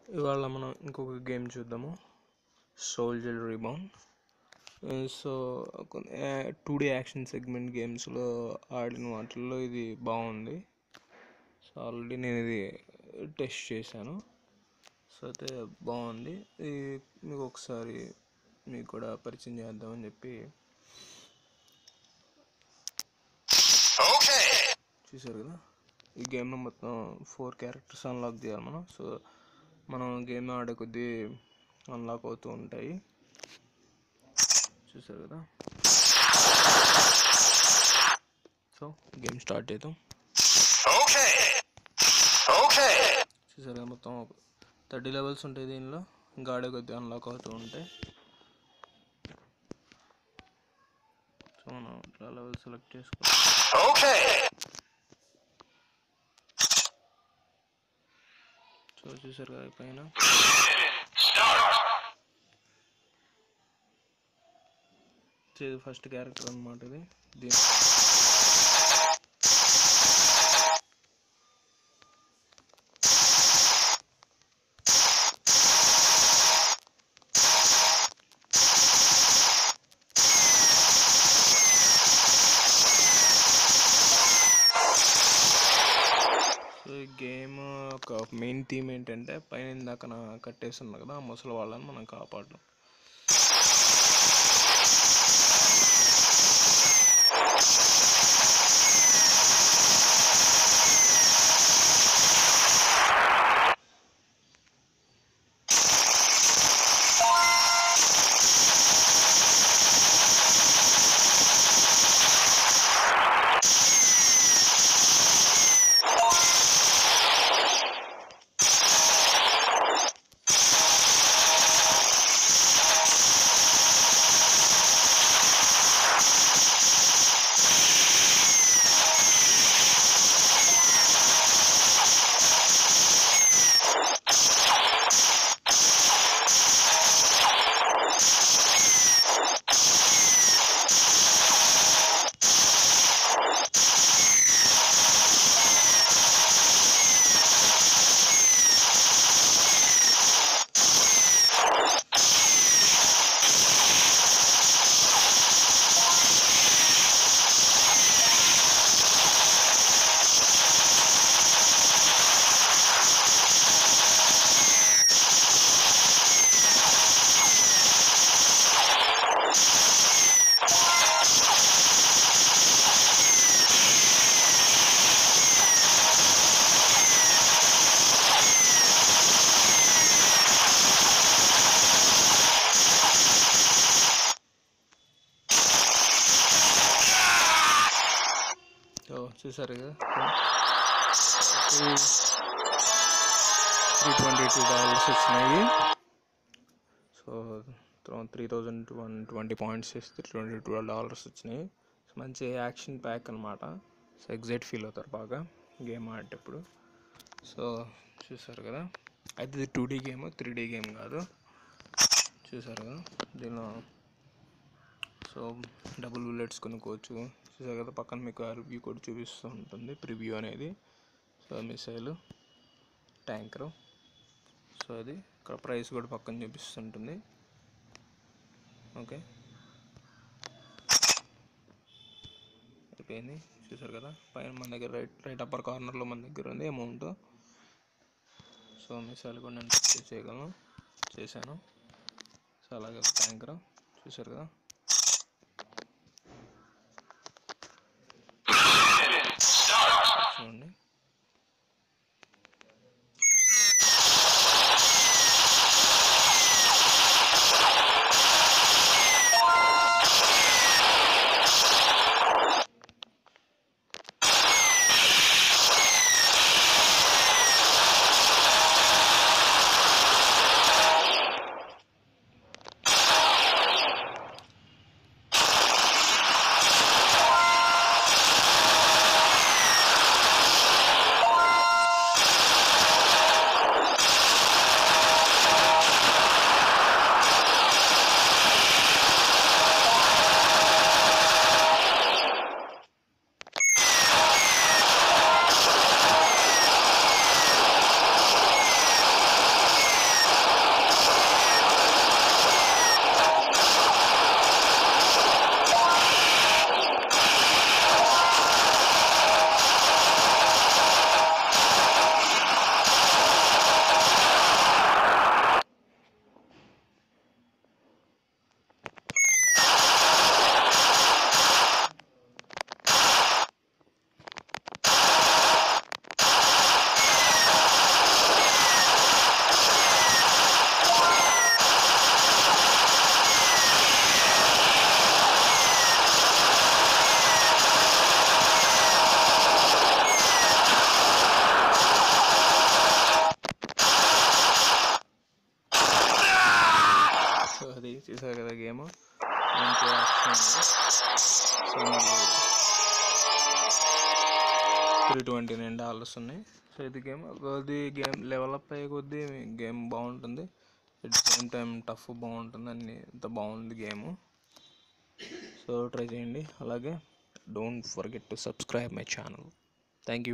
ఇవాళ మనం ఇంకొక గేమ్ చూద్దాము soldier rebound so two D action segment గేమ్స్లో ఆడిన వాటిల్లో ఇది బాగుంది సో ఆల్రెడీ నేను ఇది టెస్ట్ చేశాను సో అయితే బాగుంది ఇది మీకు ఒకసారి మీకు కూడా పరిచయం చేద్దామని చెప్పి Okay. చూసారు కదా ఈ గేమ్లో మొత్తం ఫోర్ క్యారెక్టర్స్ అన్లాక్ చేయాలి మనం సో మనం గేమ్ ఆడే కొద్దీ అన్లాక్ అవుతూ ఉంటాయి చూసారు కదా సో గేమ్ స్టార్ట్ చేద్దాం Okay. Okay. చూసారు కదా మొత్తం థర్టీ లెవెల్స్ ఉంటాయి దీనిలో ఇంకా ఆడే కొద్దీ అన్లాక్ అవుతూ ఉంటాయి సో మనం ఇట్లా లెవెల్ సెలెక్ట్ చేసుకోవాలి Okay. సో చూసారు కదా పైన ఇది ఫస్ట్ క్యారెక్టర్ అనమాట ఇది దీని సో ఈ గేమ్ ఒక మెయిన్ థీమ్ ఏంటంటే పైన ఇందాక నా కట్టేసి ఉన్నా కదా ఆ ముసలి వాళ్ళని మనం కాపాడడం సో చూసారు కదా త్రీ ట్వంటీ టూ డాలర్స్ వచ్చినాయి so three thousand one twenty points ఇస్తే ట్వంటీ టూ డాలర్స్ వచ్చినాయి సో మంచి యాక్షన్ ప్యాక్ అనమాట సో ఎగ్జైట్ ఫీల్ అవుతారు బాగా గేమ్ ఆడేటప్పుడు సో చూసారు కదా అయితే ఇది two D game three D game కాదు చూసారు కదా దీనిలో సో డబుల్ బుల్లెట్స్ కొనుక్కోవచ్చు చూసారు కదా పక్కన మీకు ఆ రివ్యూ కూడా చూపిస్తూ ఉంటుంది ప్రివ్యూ అనేది సో మిసైల్ ట్యాంకరు సో అది ఇక్కడ ప్రైస్ కూడా పక్కన చూపిస్తుంటుంది ఓకే అయిపోయింది చూసారు కదా పైన మన దగ్గర రైట్ రైట్ అప్పర్ కార్నర్లో మన దగ్గర ఉంది అమౌంట్ సో మిసైల్ కూడా నేను purchase చేయగలను చేశాను సో అలాగే ట్యాంకర్ చూసారు కదా చూడండి అది చూసారు కదా గేమ్ మంచి యాక్షన్ సో మళ్ళీ త్రీ ట్వంటీ నైన్ డాలర్స్ ఉన్నాయి సో ఇది గేమ్ కొద్ది గేమ్ లెవెల్ అప్ అయ్యే కొద్దీ గేమ్ బాగుంటుంది ఎట్ సేమ్ టైం టఫ్ బాగుంటుంది అన్ని ఇంత బాగుంది గేమ్ సో ట్రై చేయండి అలాగే don't forget to subscribe my channel thank you